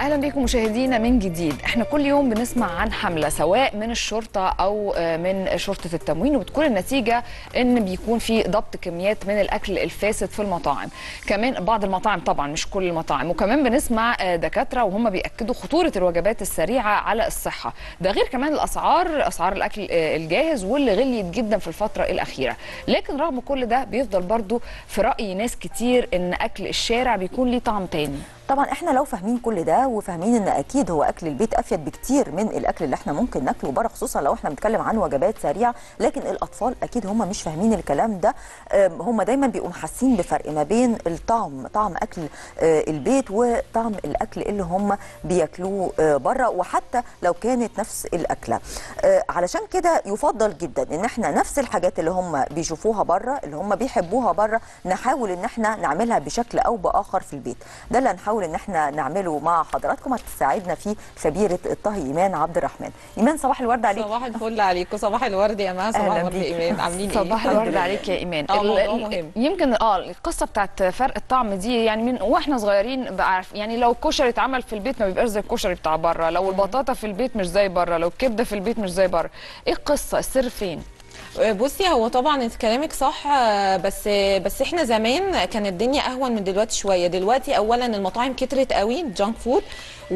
اهلا بكم مشاهدينا من جديد احنا كل يوم بنسمع عن حمله سواء من الشرطه او آه، من شرطه التموين وبتكون النتيجه ان بيكون في ضبط كميات من الاكل الفاسد في المطاعم كمان بعض المطاعم طبعا مش كل المطاعم وكمان بنسمع آه، دكاتره وهم بياكدوا خطوره الوجبات السريعه على الصحه ده غير كمان الاسعار اسعار الاكل آه، الجاهز واللي غليت جدا في الفتره الاخيره لكن رغم كل ده بيفضل برضو في راي ناس كتير ان اكل الشارع بيكون ليه طعم تاني طبعا احنا لو فاهمين كل ده وفاهمين ان اكيد هو اكل البيت افيد بكتير من الاكل اللي احنا ممكن ناكله بره خصوصا لو احنا بنتكلم عن وجبات سريعه لكن الاطفال اكيد هم مش فاهمين الكلام ده آم، هم دايما بيبقوا حاسين بفرق ما بين الطعم طعم اكل آه، البيت وطعم الاكل اللي هم بياكلوه آه، بره وحتى لو كانت نفس الاكله آه، علشان كده يفضل جدا ان احنا نفس الحاجات اللي هم بيشوفوها بره اللي هم بيحبوها بره نحاول ان احنا نعملها بشكل او باخر في البيت ده اللي هنحاول ان احنا نعمله مع حضراتكم هتساعدنا فيه خبيره الطهي ايمان عبد الرحمن ايمان صباح الورد عليك صباح الفل عليكم صباح الورد يا مها صباح أهلاً الورد بيك. يا ايمان عاملين ايه صباح الورد عليك يا ايمان آه، ال- موضوع ال- مهم. يمكن اه القصه بتاعت فرق الطعم دي يعني من واحنا صغيرين بعرف يعني لو الكشري اتعمل في البيت ما بيبقاش زي الكشري بتاع بره لو البطاطا في البيت مش زي بره لو الكبده في البيت مش زي بره ايه القصه السر فين بصي هو طبعا انت كلامك صح آه، بس بس احنا زمان كانت الدنيا اهون من دلوقتي شويه دلوقتي اولا المطاعم كترت قوي جانك فود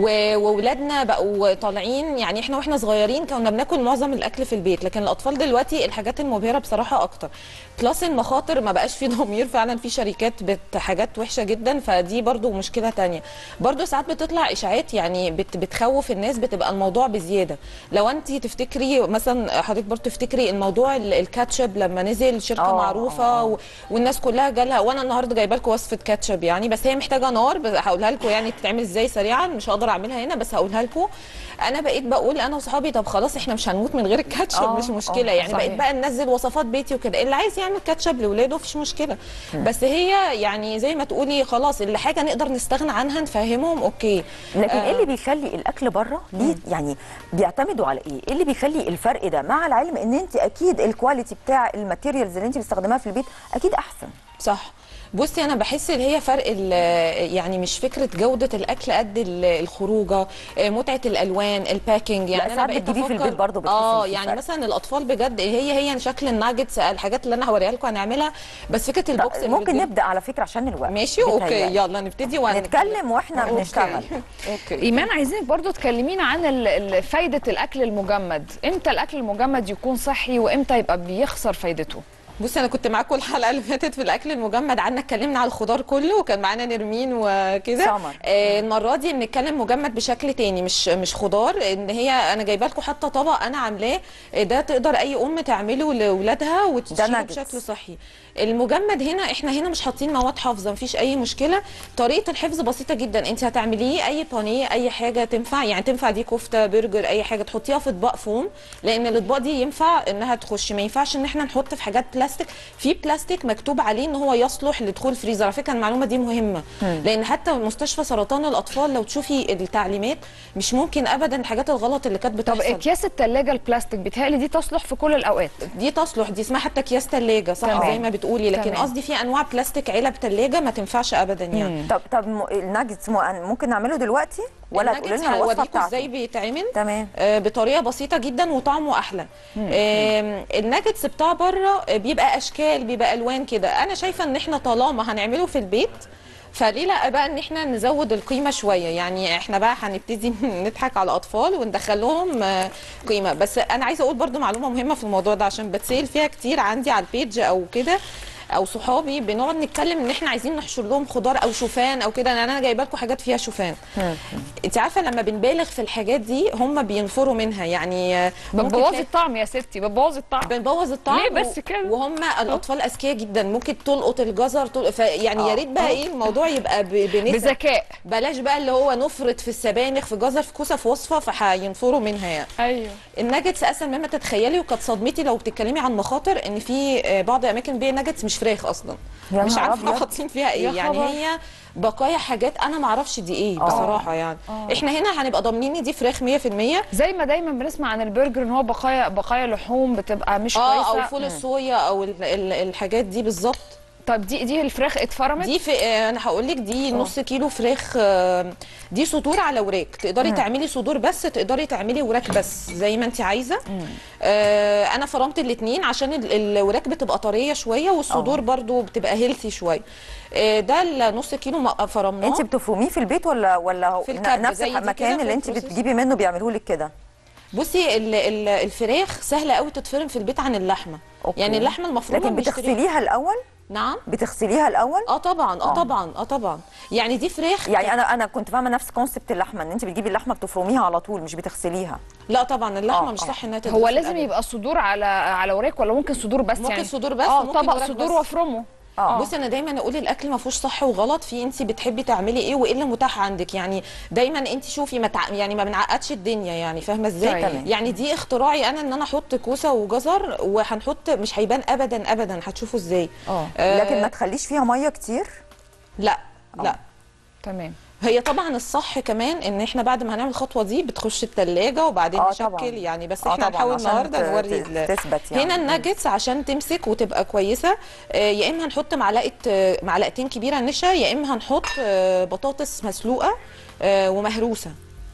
واولادنا بقوا طالعين يعني احنا واحنا صغيرين كنا بناكل معظم الاكل في البيت لكن الاطفال دلوقتي الحاجات المبهره بصراحه اكتر بلس المخاطر ما بقاش في ضمير فعلا في شركات بت حاجات وحشه جدا فدي برضو مشكله تانية برضو ساعات بتطلع اشاعات يعني بت بتخوف الناس بتبقى الموضوع بزياده لو انت تفتكري مثلا حضرتك برضو تفتكري الموضوع ال- الكاتشب لما نزل شركه آه، معروفه آه. و... والناس كلها جالها وانا النهارده جايبه لكم وصفه كاتشب يعني بس هي محتاجه نار بس هقولها لكم يعني تتعمل ازاي سريعا مش هقدر اعملها هنا بس هقولها لكم انا بقيت بقول انا وصحابي طب خلاص احنا مش هنموت من غير الكاتشب آه، مش مشكله آه، يعني صحيح. بقيت بقى ننزل وصفات بيتي وكده اللي عايز يعمل كاتشب لاولاده مفيش مشكله بس هي يعني زي ما تقولي خلاص اللي حاجه نقدر نستغنى عنها نفهمهم اوكي لكن آه. ايه اللي بيخلي الاكل بره ليه يعني بيعتمدوا على ايه ايه اللي بيخلي الفرق ده مع العلم ان انت اكيد الكواليتي بتاع الماتيريالز اللي انت بتستخدمها في البيت اكيد احسن صح بصي انا بحس ان هي فرق ال- يعني مش فكره جوده الاكل قد ال- الخروجه آه، متعه الالوان الباكينج يعني لا، انا ساعات بقيت بتجيبيه في أفكر- البيت برضه بتحسي إن اه في يعني فرق. مثلا الاطفال بجد هي هي شكل الناجتس الحاجات اللي انا هوريها لكم هنعملها بس فكره البوكس اللي ممكن بتجيب- نبدا على فكره عشان الوقت ماشي اوكي بيتهيألي. يلا نبتدي وهنتكلم. نتكلم واحنا أوكي. بنشتغل اوكي ايمان عايزينك برضو تكلمينا عن ال- ال- فايده الاكل المجمد امتى الاكل المجمد يكون صحي وامتى يبقى بيخسر فايدته بصي انا كنت معاكم الحلقه اللي فاتت في الاكل المجمد قعدنا اتكلمنا على الخضار كله وكان معانا نرمين وكده سمر. آه المره دي بنتكلم مجمد بشكل تاني مش مش خضار ان هي انا جايبه لكم حتى طبق انا عاملاه آه، ده تقدر اي ام تعمله لاولادها وتشيله ناجتس. بشكل صحي المجمد هنا احنا هنا مش حاطين مواد حافظه مفيش اي مشكله طريقه الحفظ بسيطه جدا انت هتعمليه اي بانيه اي حاجه تنفع يعني تنفع دي كفته برجر اي حاجه تحطيها في اطباق فوم لان الاطباق دي ينفع انها تخش ما ينفعش ان احنا نحط في حاجات بلاستيك في بلاستيك مكتوب عليه ان هو يصلح لدخول فريزر على فكره المعلومه دي مهمه لان حتى مستشفى سرطان الاطفال لو تشوفي التعليمات مش ممكن ابدا الحاجات الغلط اللي كانت طب بتحصل اكياس الثلاجه البلاستيك بيتهيألي دي تصلح في كل الاوقات دي تصلح دي اسمها حتى اكياس ثلاجه صح تمام. زي ما بتقولي لكن تمام. قصدي في انواع بلاستيك علب ثلاجه ما تنفعش ابدا يعني طب طب م- الناجتس م- ممكن نعمله دلوقتي ولا تقولي الناجتس لنا الوصفه هوريكم ازاي بتاعته بيتعمل تمام آه، بطريقه بسيطه جدا وطعمه احلى آم، الناجتس بتاع بره آه، بيبقى اشكال بيبقى الوان كده انا شايفه ان احنا طالما هنعمله في البيت فليه لا بقى ان احنا نزود القيمه شويه يعني احنا بقى هنبتدي نضحك على الاطفال وندخل لهم آه، قيمه بس انا عايزه اقول برضو معلومه مهمه في الموضوع ده عشان بتسال فيها كتير عندي على البيج او كده او صحابي بنقعد نتكلم ان احنا عايزين نحشر لهم خضار او شوفان او كده انا جايبه لكم حاجات فيها شوفان انت عارفه لما بنبالغ في الحاجات دي هم بينفروا منها يعني آه، ممكن بتبوظي تلاقي- الطعم يا ستي بتبوظي الطعم بنبوظ الطعم ليه بس كده؟ وهم الاطفال اذكياء جدا ممكن تلقط الجزر تلقط ف... يعني يا آه. ريت بقى ايه الموضوع يبقى ب... بنسب بذكاء بلاش بقى اللي هو نفرط في السبانخ في جزر في كوسه في وصفه فهينفروا منها يعني ايوه الناجتس اسهل مما تتخيلي وكانت صدمتي لو بتتكلمي عن مخاطر ان في آه، بعض الاماكن بيع ناجتس مش فراخ اصلا يا مش نهار عارفه أبيض. حاطين فيها ايه يا يعني خبر. هي بقايا حاجات انا ما اعرفش دي ايه بصراحه يعني احنا هنا هنبقى ضامنين إن دي فراخ 100% زي ما دايما بنسمع عن البرجر ان هو بقايا بقايا لحوم بتبقى مش اه كويسه او فول الصويا او ال- ال- الحاجات دي بالظبط طب دي دي الفراخ اتفرمت دي في آه، انا هقول لك دي نص كيلو فراخ آه، دي صدور على وراك تقدري تعملي صدور بس تقدري تعملي وراك بس زي ما انت عايزه آه، انا فرمت الاثنين عشان ال- الوراك بتبقى طريه شويه والصدور برضو بتبقى هيلثي شويه آه، ده النص كيلو م- فرمناه انت بتفرميه في البيت ولا ولا هو في الكب، نفس زي دي كده المكان في اللي انت البروسيس. بتجيبي منه بيعملوا لك كده بصي ال- ال- الفراخ سهله قوي تتفرم في البيت عن اللحمه أوكي. يعني اللحمه المفرومه لكن بنشتريها- بتغسليها الاول نعم بتغسليها الاول اه طبعا اه طبعا اه طبعا يعني دي فراخ يعني انا انا كنت فاهمه نفس كونسبت اللحمه ان انت بتجيبي اللحمه بتفرميها على طول مش بتغسليها لا طبعا اللحمه آه، مش آه. صح انها هو تتغسل لازم أبداً. يبقى صدور على على وراك ولا ممكن صدور بس ممكن يعني صدور بس اه وممكن طبق وراك صدور بس. وافرمه اه بصي انا دايما اقول الاكل ما فيهوش صح وغلط في انت بتحبي تعملي ايه وايه اللي متاح عندك يعني دايما انت شوفي ما تع... يعني ما بنعقدش الدنيا يعني فاهمه ازاي طيب. تمام. يعني دي اختراعي انا ان انا احط كوسه وجزر وهنحط مش هيبان ابدا ابدا هتشوفوا ازاي اه آه، لكن ما تخليش فيها ميه كتير لا لا تمام هي طبعا الصح كمان ان احنا بعد ما هنعمل الخطوه دي بتخش التلاجة وبعدين آه نشكل طبعاً. يعني بس آه احنا طبعاً، هنحاول عشان النهارده ت- نوري ت- ال- تثبت يعني. هنا الناجتس عشان تمسك وتبقى كويسه آه، يا اما هنحط معلقه آه، معلقتين كبيره نشا يا اما هنحط آه، بطاطس مسلوقه آه، ومهروسه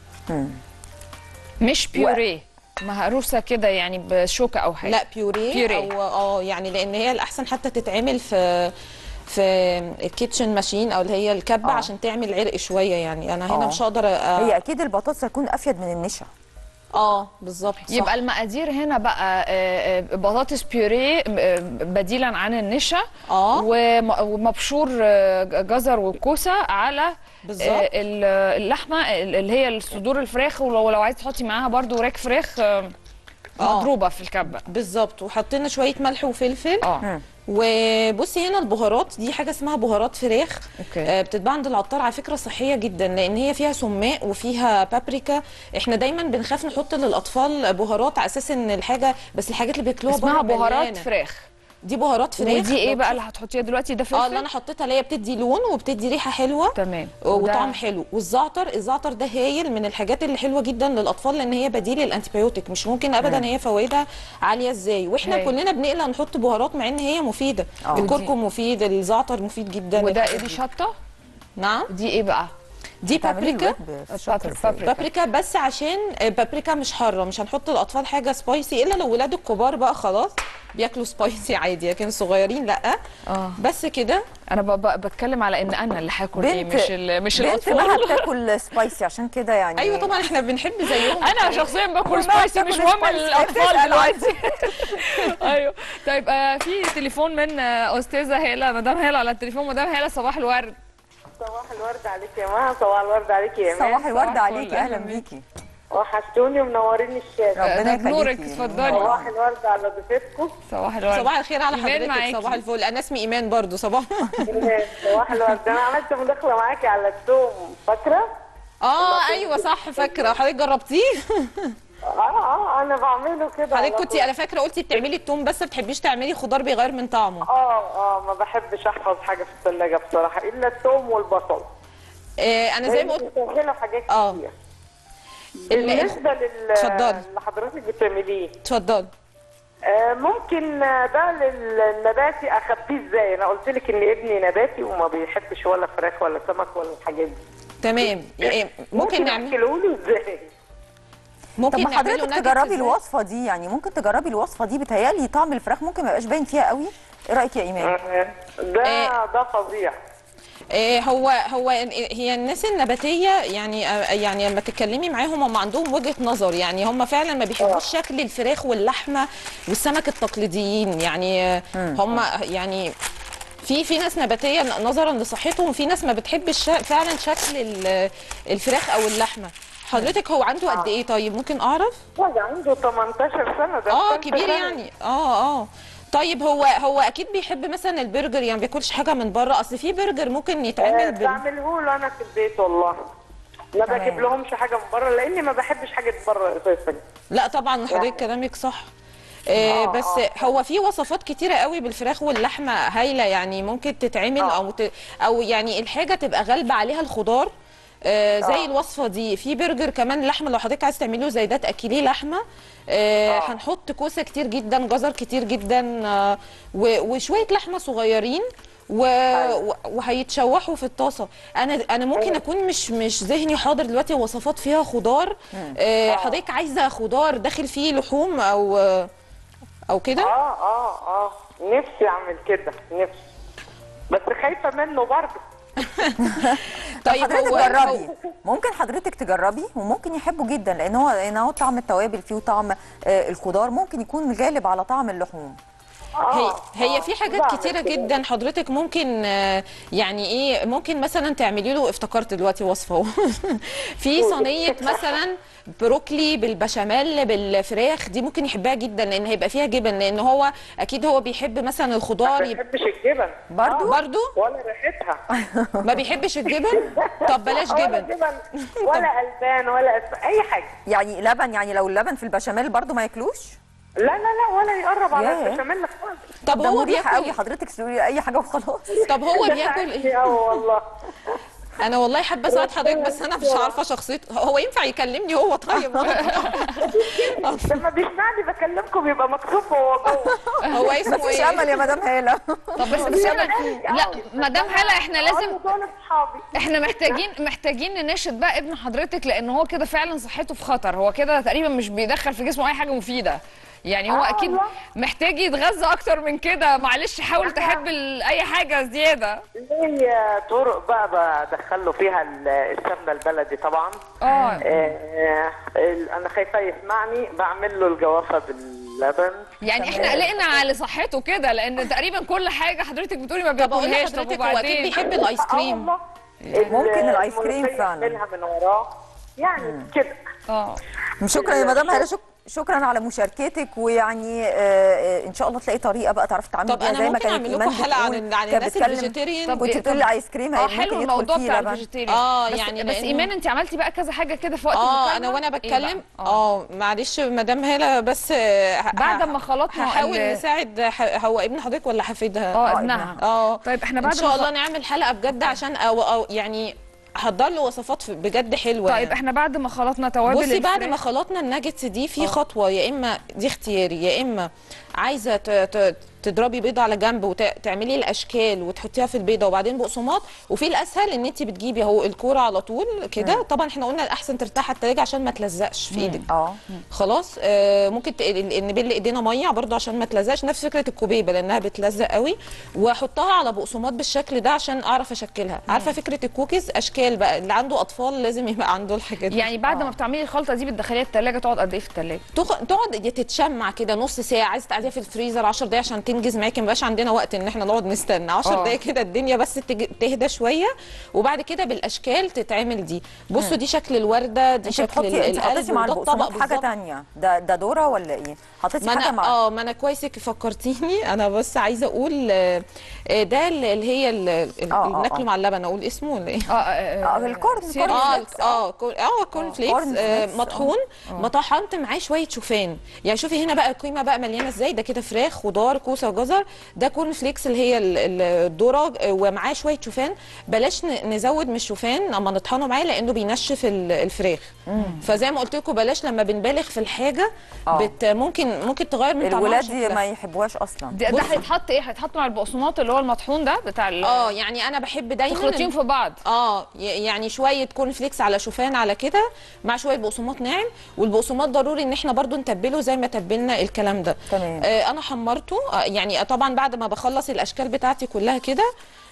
مش بيوريه مهروسه كده يعني بشوكه او حاجه لا بيوريه, بيوريه. او اه يعني لان هي الاحسن حتى تتعمل في في الكيتشن ماشين او اللي هي الكبه آه. عشان تعمل عرق شويه يعني انا هنا آه. مش هقدر آه هي اكيد البطاطس هتكون افيد من النشا اه بالظبط صح. يبقى المقادير هنا بقى آه، آه، بطاطس بيوريه آه، بديلا عن النشا آه. وم- ومبشور آه، جزر وكوسه على بالظبط. آه، ال- اللحمه اللي هي الصدور الفراخ ولو لو عايز تحطي معاها برضو وراك فراخ آه، آه. مضروبه في الكبه بالظبط وحطينا شويه ملح وفلفل اه وبصي هنا البهارات دي حاجه اسمها بهارات فراخ أوكي. آه بتتباع عند العطار على فكره صحيه جدا لان هي فيها سماق وفيها بابريكا احنا دايما بنخاف نحط للاطفال بهارات على اساس ان الحاجه بس الحاجات اللي بياكلوها اسمها بره بهارات مليانة. فراخ دي بهارات فراخ ودي ايه لو بقى تشوف- اللي هتحطيها دلوقتي ده فلفل اه اللي انا حطيتها اللي هي بتدي لون وبتدي ريحه حلوه تمام وطعم وده- حلو والزعتر الزعتر ده هايل من الحاجات اللي حلوه جدا للاطفال لان هي بديل الانتيبيوتيك مش ممكن ابدا هي فوائدها عاليه ازاي واحنا هايل. كلنا بنقلق نحط بهارات مع ان هي مفيده آه. الكركم مفيد الزعتر مفيد جدا وده الحاجات ايه دي دي. شطه نعم دي ايه بقى دي تعملي بابريكا الويب في الشطة بابر- إزاي؟ بابريكا. بابريكا بس عشان آه، بابريكا مش حاره مش هنحط الاطفال حاجه سبايسي الا لو ولاد الكبار بقى خلاص بياكلوا سبايسي عادي لكن الصغيرين لا اه بس كده انا ب- ب- بتكلم على ان انا اللي هاكل ايه بنت مش ال- مش بنت مها الاطفال بتاكل سبايسي عشان كده يعني ايوه طبعا احنا بنحب زيهم انا شخصيا باكل وما سبايسي بتاكل مش مهم سبايسي، الاطفال بتسأل دلوقتي ايوه طيب آه في تليفون من آه استاذه هاله مدام هاله على التليفون مدام هاله صباح الورد صباح الورد عليك يا مها صباح الورد عليك يا صباح ايمان الورد صباح عليكي الفل، اهلا أهلا بيكي وحشتوني ومنورين الشارع ربنا ده بنورك، يخليكي. اتفضلي. صباح الورد على ضيفتكم صباح الورد صباح الخير على إيمان حضرتك معاكي. صباح الفل انا اسمي ايمان برضو صباح صباح الورد انا عملت مداخله معاكي على التوم فاكره؟ اه ايوه صح فاكره حضرتك جربتيه اه اه انا بعمله كده على حضرتك كنت طول. انا فاكره قلتي بتعملي التوم بس ما بتحبيش تعملي خضار بيغير من طعمه اه اه ما بحبش احفظ حاجه في الثلاجه بصراحه الا التوم والبصل آه انا زي ما قلت بيسهلوا حاجات آه. كتير ال- بالنسبه لل اتفضلي. اللي حضرتك بتعمليه اتفضلي آه، ممكن آه، ده للنباتي اخبيه ازاي انا قلت لك ان ابني نباتي وما بيحبش ولا فراخ ولا سمك ولا الحاجات دي تمام يعني ممكن نعمل اكله له ازاي طب ممكن ما نعمله حضرتك nuggets تجربي إزاي؟ الوصفه دي يعني ممكن تجربي الوصفه دي بتهيالي طعم الفراخ ممكن ما يبقاش باين فيها قوي ايه رايك يا ايمان آه، ده آه. ده فظيع آه، هو هو هي الناس النباتيه يعني آه، يعني لما تتكلمي معاهم هم عندهم وجهه نظر يعني هم فعلا ما بيحبوش شكل الفراخ واللحمه والسمك التقليديين يعني آه، هم يعني في في ناس نباتيه نظرا لصحتهم وفي ناس ما بتحبش شا- فعلا شكل ال- الفراخ او اللحمه حضرتك هو عنده قد ايه طيب ممكن اعرف واحد عنده 18 سنه ده اه في تالتة كبير ثانوي. يعني اه اه طيب هو هو اكيد بيحب مثلا البرجر يعني ما بياكلش حاجه من بره اصل في برجر ممكن آه، يتعمل بال... بعمله له انا في البيت والله ما تمام. بجيب لهمش حاجه من بره لاني ما بحبش حاجه بره اساسا لا طبعا حضرتك كلامك صح آه بس هو في وصفات كتيرة قوي بالفراخ واللحمة هايلة يعني ممكن تتعمل أو ت... أو يعني الحاجة تبقى غالبة عليها الخضار آه زي آه. الوصفة دي في برجر كمان لحمة لو حضرتك عايز تعمله زي ده تأكليه لحمة آه آه. هنحط كوسة كتير جدا جزر كتير جدا آه و... وشوية لحمة صغيرين و... و- وهيتشوحوا في الطاسه انا انا ممكن اكون مش مش ذهني حاضر دلوقتي وصفات فيها خضار آه حضرتك عايزه خضار داخل فيه لحوم او او كده اه اه اه نفسي اعمل كده نفسي بس خايفه منه برضه طيب حضرتك هو- جربي ممكن حضرتك تجربي وممكن يحبه جدا لان هو لان هو طعم التوابل فيه وطعم آه، الخضار ممكن يكون غالب على طعم اللحوم هي آه هي آه، في حاجات بعمل كتيره كده. جدا حضرتك ممكن آه، يعني ايه ممكن مثلا تعملي له افتكرت دلوقتي وصفه اهو. في صينيه مثلا بروكلي بالبشاميل بالفراخ دي ممكن يحبها جدا لان هيبقى فيها جبن لان هو اكيد هو بيحب مثلا ما الخضار يبقى بحبش الجبن برضو؟ آه، برضو ولا ريحتها ما بيحبش الجبن طب بلاش ولا جبن جبن ولا البان ولا أسف... اي حاجه يعني لبن يعني لو اللبن في البشاميل برضو ما ياكلوش لا لا لا ولا يقرب على ياه. البشاميل خالص طب ده هو مريح قوي بياكل حضرتك تقولي اي حاجه وخلاص طب هو ده بياكل عندي ايه أوي والله انا والله حابه اساعد حضرتك بس انا مش عارفه شخصيته هو ينفع يكلمني هو طيب لما بيسمعني بكلمكم يبقى مكتوب هو جوه هو اسمه مفيش ايه امل يا مدام هاله طب بس بس أنا- لا مدام هلا احنا لازم أقول دول اصحابي احنا محتاجين محتاجين نناشد بقى ابن حضرتك لان هو كده فعلا صحته في خطر هو كده تقريبا مش بيدخل في جسمه اي حاجه مفيده يعني هو آه اكيد والله. محتاج يتغذى اكتر من كده معلش حاول تحب ال- اي حاجه زياده ليا طرق بقى بدخله فيها ال- السمنه البلدي طبعا اه آه، ال- انا خايفه يسمعني بعمل له الجوافه باللبن يعني احنا قلقنا على صحته كده لان تقريبا كل حاجه حضرتك بتقولي ما طب اقول بياكلهاش طب لحضرتك هو اكيد وبعدين بيحب الايس اه كريم والله ممكن ال- الآيس كريم الملوخية فعلا. أعملها من وراه يعني كده اه شكرا يا مدام هاله شك... شكرا على مشاركتك ويعني آه، آه، ان شاء الله تلاقي طريقه بقى تعرفي تتعاملي طب بيها انا زي ما ممكن كانت اعمل لكم ايمان حلقه بتقول عن عن كانت الناس بتتكلم- الفيجيتيريان طب كنت بتقولي ايس كريم اه ممكن حلو يدخل الموضوع فيه بتاع لبن. الفيجيتيريان آه، بس يعني بس لأنه- ايمان انت عملتي بقى كذا حاجه كده في وقت اه المكالمة. انا وانا إيه بقى؟ بتكلم اه اه معلش مدام هاله بس آه، ه- بعد ه- ما خلطنا هحاول ال- نساعد ح- هو ابن حضرتك ولا حفيدها اه آه، ابنها اه طيب احنا ان بعد شاء ما الله خ- نعمل حلقه بجد عشان أو أو يعني احضر له وصفات في- بجد حلوه طيب يعني. احنا بعد ما خلطنا توابل بصي بعد الفراخ- ما خلطنا الناجتس دي في خطوه يا اما دي اختياري يا اما عايزه ت- ت- تضربي بيضه على جنب وتعملي الاشكال وتحطيها في البيضه وبعدين بقسماط وفي الاسهل ان انت بتجيبي اهو الكوره على طول كده طبعا احنا قلنا الاحسن ترتاح على التلاجة عشان ما تلزقش في ايدك اه خلاص آه ممكن ت- ال- نبل ايدينا ميه برضو عشان ما تلزقش نفس فكره الكوبيبه لانها بتلزق قوي واحطها على بقسماط بالشكل ده عشان اعرف اشكلها عارفه فكره الكوكيز اشكال بقى اللي عنده اطفال لازم يبقى عنده الحاجات دي يعني بعد ما بتعملي الخلطه دي بتدخليها التلاجة تقعد قد ايه في التلاجة تخ- تقعد تتشمع كده نص ساعه عايزه تقعديها في الفريزر 10 دقايق عشان تنجز معاكي ما بقاش عندنا وقت ان احنا نقعد نستنى 10 آه. دقايق كده الدنيا بس تج- تهدى شويه وبعد كده بالاشكال تتعمل دي بصوا دي شكل الورده دي انت شكل بتحطي انت القلب حطيتي مع وده الطبق البقسماط حاجه بالظبط. تانية ده ده ذره ولا ايه حطيتي ما حاجه انا مع اه ما انا كويسك فكرتيني انا بس عايزه اقول آه، آه، ده اللي اللي هي ال- ال- آه، اللي آه، بناكله آه. مع اللبن اقول اسمه ولا ايه اه اه اه الكورن سيريال. كورن اه فليكس، اه كور- اه كورن فليكس كورن آه فليكس، مطحون ما طحنت معاه شويه شوفان يعني شوفي هنا بقى القيمه بقى مليانه ازاي ده كده فراخ خضار كوسه وجزر ده كورن فليكس اللي هي ال- ال- الذره آه، ومعاه شويه شوفان بلاش ن- نزود من الشوفان اما نطحنه معاه لانه بينشف ال- الفراخ فزي ما قلت لكم بلاش لما بنبالغ في الحاجه آه. بت ممكن ممكن تغير من طعمها الولاد وشكلها. ما يحبوهاش اصلا ده, ده هيتحط ايه هيتحط مع البقسماط اللي هو المطحون ده بتاع ال- اه يعني انا بحب دايما تخلطيهم في بعض اه ي- يعني شويه كورن فليكس على شوفان على كده مع شويه بقسماط ناعم والبقسماط ضروري ان احنا برضو نتبله زي ما تبلنا الكلام ده تمام. آه انا حمرته آه يعني طبعا بعد ما بخلص الاشكال بتاعتي كلها كده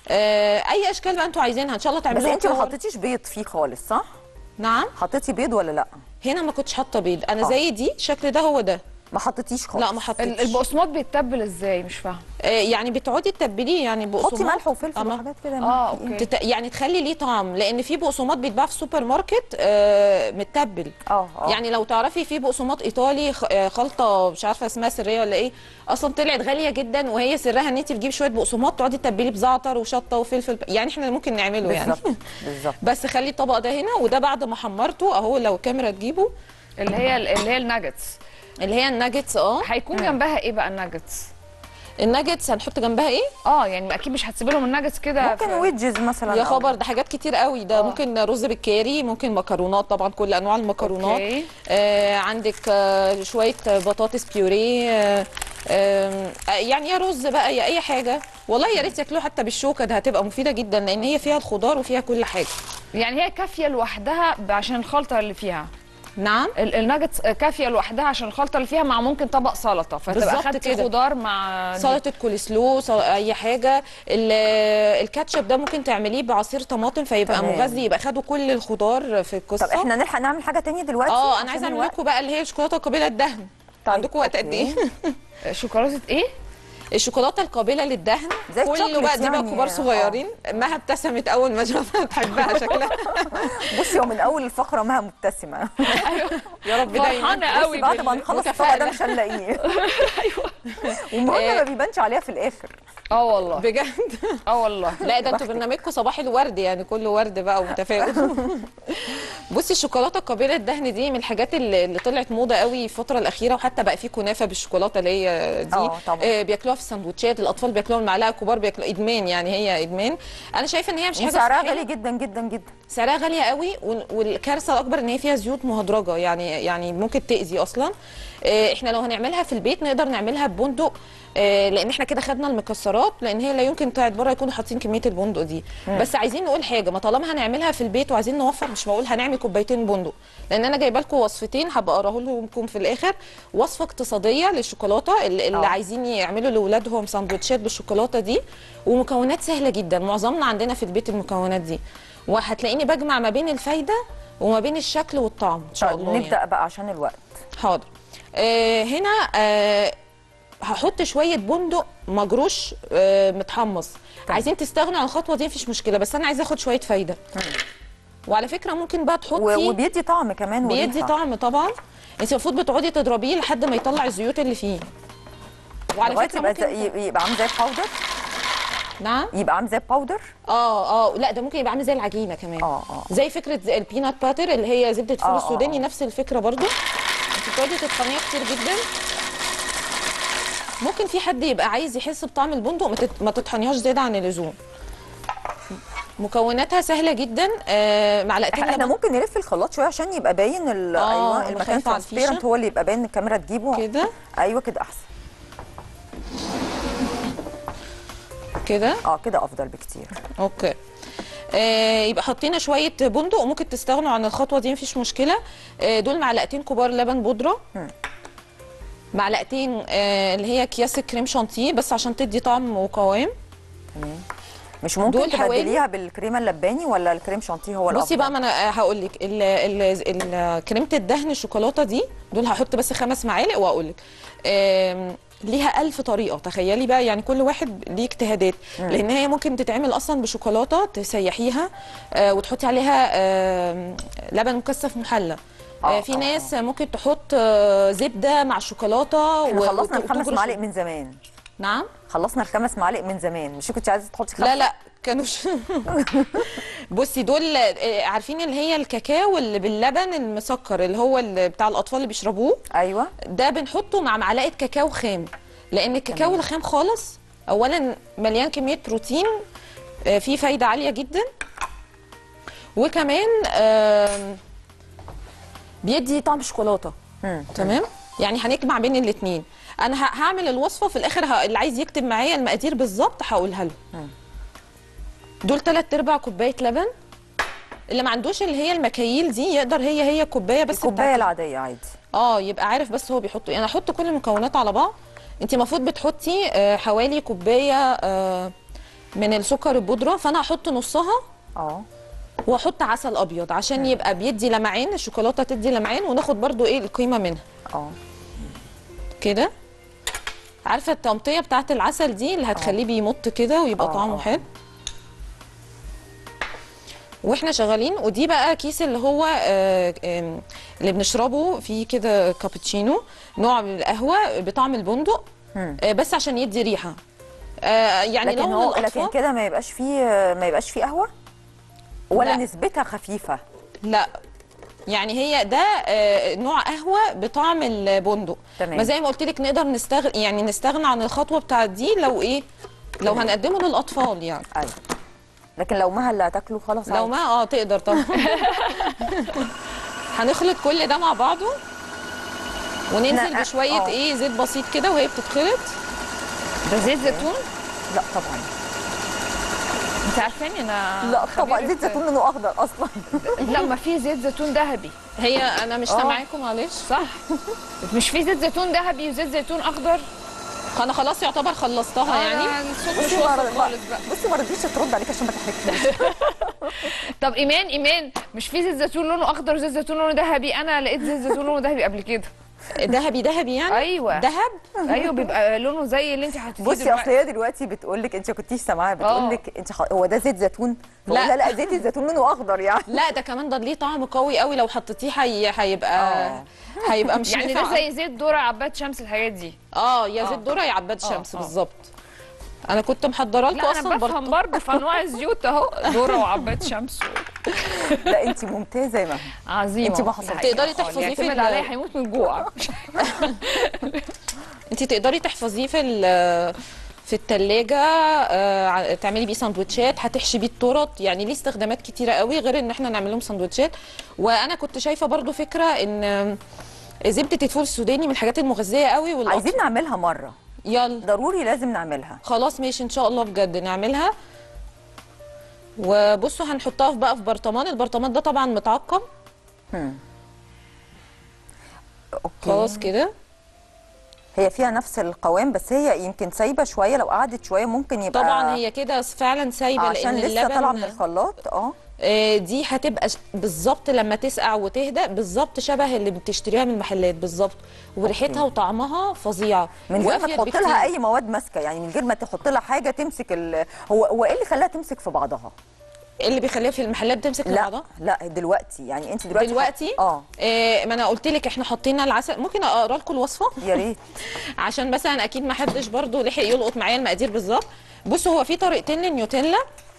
آه اي اشكال بقى انتوا عايزينها ان شاء الله بس تعملوها انت ما كور. حطيتيش بيض فيه خالص صح نعم حطيتي بيض ولا لا هنا ما كنتش حاطه بيض انا آه. زي دي الشكل ده هو ده ما حطيتيش خالص لا ما حطيتش ال- البقسماط بيتبل ازاي مش فاهمه آه يعني بتقعدي تتبليه يعني بقسماط حطي ملح وفلفل أما- وحاجات كده اه اوكي تت... يعني تخلي ليه طعم لان في بقسماط بيتباع في السوبر ماركت آه متبل اه اه يعني لو تعرفي في بقسماط ايطالي خ- آه، خلطه مش عارفه اسمها سريه ولا ايه اصلا طلعت غاليه جدا وهي سرها ان انت بتجيبي شويه بقسماط تقعدي تتبليه بزعتر وشطه وفلفل يعني احنا اللي ممكن نعمله يعني بالظبط بالظبط بس خلي الطبق ده هنا وده بعد ما حمرته اهو لو الكاميرا تجيبه اللي هي اللي هي الناجتس اللي هي الناجتس اه هيكون جنبها ايه بقى الناجتس الناجتس هنحط جنبها ايه اه يعني اكيد مش هتسيب لهم الناجتس كده ممكن في- ويدجز مثلا يا أو- خبر ده حاجات كتير قوي ده آه. ممكن رز بالكاري ممكن مكرونات طبعا كل انواع المكرونات أوكي. آه عندك آه شويه بطاطس بيوريه آه آه يعني يا رز بقى يا اي حاجه والله يا ريت ياكلوه حتى بالشوكه ده هتبقى مفيده جدا لان هي فيها الخضار وفيها كل حاجه يعني هي كافيه لوحدها عشان الخلطه اللي فيها نعم ال- الناجتس كافيه لوحدها عشان الخلطه اللي فيها مع ممكن طبق سلطه فتبقى بالظبط خدتي كده. خضار مع دي. سلطه كولسلو سل- اي حاجه ال- الكاتشب ده ممكن تعمليه بعصير طماطم فيبقى تمام. مغذي يبقى خدوا كل الخضار في القصه طب احنا نلحق نعمل حاجه تانية دلوقتي اه انا عشان عايزه اعمل الوقت؟ لكم بقى اللي هي الشوكولاته قابله للدهن طيب، عندكم وقت قد ايه أوكي. شوكولاته ايه الشوكولاته القابله للدهن زي كله الشوكليت بقى دي بقى يعني. كبار آه. صغيرين مها ابتسمت اول ما شافها تحبها شكلها بصي هو من اول الفقره مها مبتسمه يا رب فرحانه دايما قوي بصي بعد ما بال- نخلص الطبق ده متفائلة. مش هنلاقيه والمهم ما بيبانش عليها في الاخر اه والله بجد اه والله لا ده انتوا برنامجكم صباح الورد يعني كله ورد بقى وتفاؤل بصي الشوكولاته قابله للدهن دي من الحاجات اللي اللي طلعت موضه قوي الفتره الاخيره وحتى بقى في كنافه بالشوكولاته اللي هي دي اه طبعا. آه بياكلوها في السندوتشات الاطفال بياكلوها المعلقه الكبار بياكلوا ادمان يعني هي ادمان انا شايفه ان هي مش حاجه وسعرها صحية. غالي جدا جدا جدا سعرها غاليه قوي وال- والكارثه الاكبر ان هي فيها زيوت مهدرجه يعني يعني ممكن تاذي اصلا آه، احنا لو هنعملها في البيت نقدر نعملها ببندق آه، لان احنا كده خدنا المكسرات لان هي لا يمكن بتاعت بره يكونوا حاطين كميه البندق دي بس عايزين نقول حاجه ما طالما هنعملها في البيت وعايزين نوفر مش بقول هنعمل كوبايتين بندق لان انا جايبه لكم وصفتين هبقى اقراه لكم في الاخر وصفه اقتصاديه للشوكولاته اللي, اللي آه. عايزين يعملوا لاولادهم سندوتشات بالشوكولاته دي ومكونات سهله جدا معظمنا عندنا في البيت المكونات دي وهتلاقيني بجمع ما بين الفايده وما بين الشكل والطعم ان شاء طيب الله نبدا يعني. بقى عشان الوقت حاضر آه هنا آه هحط شويه بندق مجروش آه متحمص عايزين تستغنوا عن الخطوه دي مفيش مشكله بس انا عايزه اخد شويه فايده وعلى فكره ممكن بقى و- تحطي وبيدي طعم كمان بيدي وريحة. طعم طبعا انت المفروض بتقعدي تضربيه لحد ما يطلع الزيوت اللي فيه وعلى لغاية فكره يبقى ممكن زي يبقى عامل زي الباودر نعم يبقى عامل زي الباودر اه اه لا ده ممكن يبقى عامل زي العجينه كمان اه اه زي فكره زي البينات باتر اللي هي زبده الفول آه، آه، السوداني آه. نفس الفكره برضو انت بتقعدي تطحنيها كتير جدا ممكن في حد يبقى عايز يحس بطعم البندق ما تت- ما تطحنيهاش زياده عن اللزوم مكوناتها سهله جدا آه معلقتين احنا لبن ممكن نلف الخلاط شويه عشان يبقى باين ال- آه، ايوه أنا المكان خايفة على ترانسبيرنت الفيشة. هو اللي يبقى باين الكاميرا تجيبه كده ايوه كده احسن كده اه كده افضل بكتير اوكي آه يبقى حطينا شويه بندق وممكن تستغنوا عن الخطوه دي مفيش مشكله آه دول معلقتين كبار لبن بودره مم. معلقتين آه اللي هي اكياس الكريم شانتيه بس عشان تدي طعم وقوام مش ممكن دول حوالي- تبدليها بالكريمه اللباني ولا الكريم شانتيه هو الافضل بصي بقى ما انا هقول لك كريمه الدهن الشوكولاته دي دول هحط بس خمس معالق واقول لك ليها ألف طريقة تخيلي بقى يعني كل واحد ليه اجتهادات لأن هي ممكن تتعمل أصلا بشوكولاتة تسيحيها آه، وتحطي عليها آه، لبن مكثف محلى آه، آه، في آه، ناس ممكن تحط آه، زبدة مع شوكولاتة احنا و- خلصنا وت- الخمس وتجرش- معالق من زمان نعم خلصنا الخمس معالق من زمان مش كنت عايزه تحطي خمس لا لا كانوش بصي دول آه، عارفين اللي هي الكاكاو اللي باللبن المسكر اللي هو اللي بتاع الاطفال اللي بيشربوه ايوه ده بنحطه مع معلقه كاكاو خام لان الكاكاو الخام خالص اولا مليان كميه بروتين آه، فيه فايده عاليه جدا وكمان آم، بيدي طعم شوكولاته مم. تمام يعني هنجمع بين الاثنين انا ه- هعمل الوصفه في الاخر ه- اللي عايز يكتب معايا المقادير بالظبط هقولها له دول تلات ارباع كوبايه لبن اللي ما عندوش اللي هي المكاييل دي يقدر هي هي كوبايه بس الكوبايه بتاعت- العاديه عادي اه يبقى عارف بس هو بيحط ايه انا احط كل المكونات على بعض انت المفروض بتحطي آه، حوالي كوبايه آه، من السكر البودره فانا هحط نصها اه واحط عسل ابيض عشان يبقى بيدي لمعان الشوكولاته تدي لمعان وناخد برضو ايه القيمه منها اه كده عارفه التمطيه بتاعت العسل دي اللي هتخليه بيمط كده ويبقى آه، طعمه آه. حلو واحنا شغالين ودي بقى كيس اللي هو آه، آم، اللي بنشربه فيه كده كابتشينو نوع من القهوه بطعم البندق مم. آه، بس عشان يدي ريحه آه، يعني لكن لو هو لكن للاطفال كده ما يبقاش فيه ما يبقاش فيه قهوه ولا لا. نسبتها خفيفه لا يعني هي ده آه، نوع قهوه بطعم البندق تمام. ما زي ما قلت لك نقدر نستغ... يعني نستغنى عن الخطوه بتاعت دي لو ايه لو هنقدمه للاطفال يعني ايوه لكن لو ما اللي هتاكله خلاص لو عادي. ما اه تقدر طبعا هنخلط كل ده مع بعضه وننزل لا، بشويه آه. ايه زيت بسيط كده وهي بتتخلط ده زيت زيتون لا طبعا انت عارفاني انا لا طبعا خبيرة- زيت زيتون لونه اخضر اصلا لا ما في زيت زيتون ذهبي هي انا مش آه. سامعاكم معلش صح مش في زيت زيتون ذهبي وزيت زيتون اخضر انا خلاص يعتبر خلصتها يعني أنا الصوت مش بصي واصل ما خالص بقى بصي ما رضيتش ترد عليك عشان ما تحرجنيش طب ايمان ايمان مش في زيت زيتون لونه اخضر وزيت زيتون لونه ذهبي انا لقيت زيت زيتون لونه ذهبي قبل كده ذهبي ذهبي يعني ايوه ذهب ايوه بيبقى لونه زي اللي انت حطيتيه بصي اصل دلوقتي. هي دلوقتي بتقول لك انت ما كنتيش سامعاها بتقول لك انت خ... هو ده زيت زيتون لا. لا لا زيت الزيتون لونه اخضر يعني لا ده كمان ده ليه طعم قوي قوي لو حطيتيه هي... هيبقى آه. هيبقى مش يعني ده ينفع. زي زيت ذره عباد شمس الحاجات دي اه يا زيت ذره يا عباد شمس آه. بالظبط انا كنت محضره لكم لا اصلا انا بفهم برضه برضه في انواع الزيوت اهو ذره وعباد شمس لا انت ممتازه يا مها عظيمه انت ما حصلتش. تقدري تحفظيه في يعتمد ال- عليا هيموت من الجوع انت تقدري تحفظيه في ال- في التلاجة آه، ع- تعملي بيه سندوتشات هتحشي بيه التورت يعني ليه استخدامات كتيرة قوي غير ان احنا نعمل لهم سندوتشات وانا كنت شايفة برضو فكرة ان آه، زبدة الفول السوداني من الحاجات المغذية قوي والأطفال- عايزين نعملها مره يلا ضروري لازم نعملها خلاص ماشي ان شاء الله بجد نعملها وبصوا هنحطها في بقى في برطمان البرطمان ده طبعا متعقم اوكي خلاص كده هي فيها نفس القوام بس هي يمكن سايبه شويه لو قعدت شويه ممكن يبقى طبعا هي كده فعلا سايبه عشان لان لسه طالعه من اللبن الخلاط اه آه، دي هتبقى ش- بالظبط لما تسقع وتهدى بالظبط شبه اللي بتشتريها من المحلات بالظبط وريحتها وطعمها فظيعه من غير ما وأفيد تحط بكتير. لها اي مواد ماسكه يعني من غير ما تحط لها حاجه تمسك ال... هو هو ايه اللي خلاها تمسك في بعضها اللي بيخليها في المحلات بتمسك لا بعضها لا دلوقتي يعني انت دلوقتي دلوقتي اه آه ما انا قلت لك احنا حطينا العسل ممكن اقرا لكم الوصفه يا ريت عشان مثلا اكيد ما حدش برضو لحق يلقط معايا المقادير بالظبط بصوا هو في طريقتين للنيوتيلا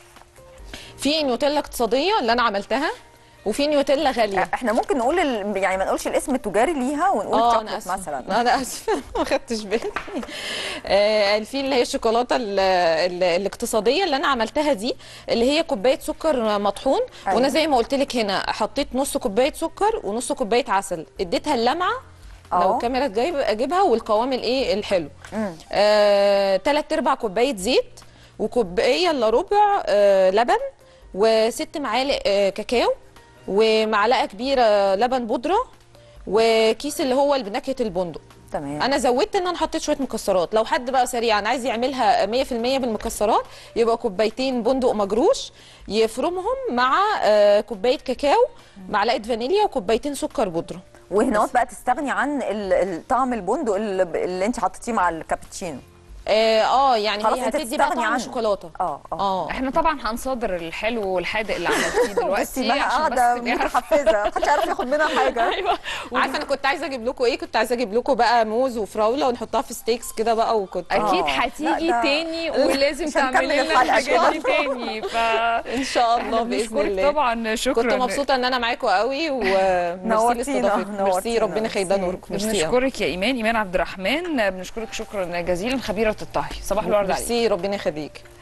في نيوتيلا اقتصاديه اللي انا عملتها وفي نيوتيلا غاليه احنا ممكن نقول ال... يعني ما نقولش الاسم التجاري ليها ونقول اه انا شوكليت اسفه مثلا انا اسفه ما خدتش بالي آه، في اللي هي الشوكولاته ال- ال- الاقتصاديه اللي انا عملتها دي اللي هي كوبايه سكر مطحون أيوة. وانا زي ما قلت لك هنا حطيت نص كوبايه سكر ونص كوبايه عسل اديتها اللمعه لو اه. الكاميرا جايب اجيبها والقوام الايه الحلو آه، تلات ارباع كوبايه زيت وكوبايه الا ربع آه، لبن وست معالق آه، كاكاو ومعلقه كبيره لبن بودره وكيس اللي هو اللي بنكهه البندق تمام انا زودت ان انا حطيت شويه مكسرات لو حد بقى سريعا عايز يعملها 100% بالمكسرات يبقى كوبايتين بندق مجروش يفرمهم مع آه، كوبايه كاكاو معلقه فانيليا وكوبايتين سكر بودره وهنا بقى تستغني عن ال- ال- طعم البندق اللي, اللي انت حطيتيه مع الكابتشينو اه آه، يعني خلاص هي انت هتدي بقى تستغني طعم عنه. الشوكولاته اه اه اه احنا طبعا هنصادر الحلو والحادق اللي عملتيه دلوقتي بصي ما عشان بس قاعده تبقي عارفة. متحفزه محدش عارف ياخد منها حاجه ايوه عارفه انا كنت عايزه اجيب لكم ايه كنت عايزه اجيب لكم بقى موز وفراوله ونحطها في ستيكس كده بقى وكنت اكيد آه. هتيجي لا، ده- تاني ولازم مش هنكمل تعملي لنا الحلقة الحاجات دي كده. تاني ف ان شاء الله باذن بنشكرك الله طبعا شكرا كنت مبسوطه ان انا معاكم قوي وميرسي نورتينا، لاستضافتكم ميرسي نورتينا، ربنا يخيدها ميرسي. نوركم ميرسي بنشكرك يا ايمان ايمان عبد الرحمن بنشكرك شكرا جزيلا خبيره الطهي صباح الورد عليك ميرسي ربنا يخليك